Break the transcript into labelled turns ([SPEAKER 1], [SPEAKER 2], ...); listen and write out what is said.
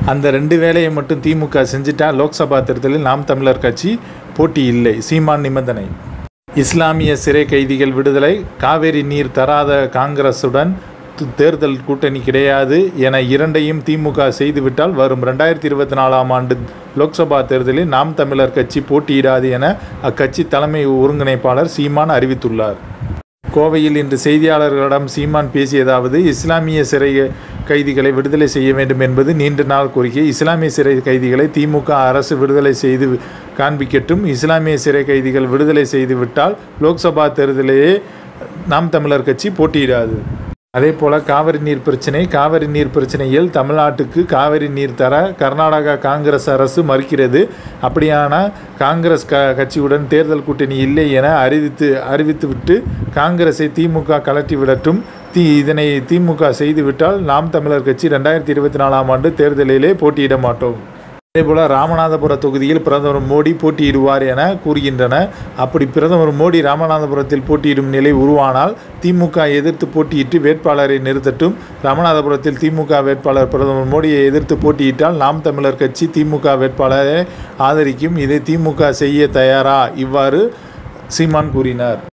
[SPEAKER 1] அந்த ரெண்டு வேலையை மட்டும் திமுக செஞ்சுட்டா லோக்சபா தேர்தலில் நாம் தமிழர் கட்சி போட்டி இல்லை சீமான் நிபந்தனை இஸ்லாமிய சிறை கைதிகள் விடுதலை காவேரி நீர் தராத காங்கிரசுடன் து- தேர்தல் கூட்டணி கிடையாது என இரண்டையும் திமுக செய்துவிட்டால் வரும் ரெண்டாயிரத்தி இருபத்தி நாலாம் ஆண்டு லோக்சபா தேர்தலில் நாம் தமிழர் கட்சி போட்டியிடாது என அக்கட்சி தலைமை ஒருங்கிணைப்பாளர் சீமான் அறிவித்துள்ளார் கோவையில் இன்று செய்தியாளர்களிடம் சீமான் பேசியதாவது இஸ்லாமிய சிறை கைதிகளை விடுதலை செய்ய வேண்டும் என்பது நீண்ட நாள் கோரிக்கை இஸ்லாமிய சிறை கைதிகளை திமுக அரசு விடுதலை செய்து காண்பிக்கட்டும் இஸ்லாமிய சிறை கைதிகள் விடுதலை செய்து விட்டால் லோக்சபா தேர்தலிலேயே நாம் தமிழர் கட்சி போட்டியிடாது அதே போல் காவிரி நீர் பிரச்சனை காவிரி நீர் பிரச்சனையில் தமிழ்நாட்டுக்கு காவிரி நீர் தர கர்நாடகா காங்கிரஸ் அரசு மறுக்கிறது அப்படியான காங்கிரஸ் க கட்சியுடன் தேர்தல் கூட்டணி இல்லை என அறிவித்து அறிவித்துவிட்டு காங்கிரஸை திமுக கலட்டி விடட்டும் தி இதனை திமுக செய்துவிட்டால் நாம் தமிழர் கட்சி ரெண்டாயிரத்தி இருபத்தி நாலாம் ஆண்டு தேர்தலிலே போட்டியிட மாட்டோம் அதேபோல் ராமநாதபுர தொகுதியில் பிரதமர் மோடி போட்டியிடுவார் என கூறுகின்றன அப்படி பிரதமர் மோடி ராமநாதபுரத்தில் போட்டியிடும் நிலை உருவானால் திமுக எதிர்த்து போட்டியிட்டு வேட்பாளரை நிறுத்தட்டும் ராமநாதபுரத்தில் திமுக வேட்பாளர் பிரதமர் மோடியை எதிர்த்து போட்டியிட்டால் நாம் தமிழர் கட்சி திமுக வேட்பாளரை ஆதரிக்கும் இதை திமுக செய்ய தயாரா இவ்வாறு சீமான் கூறினார்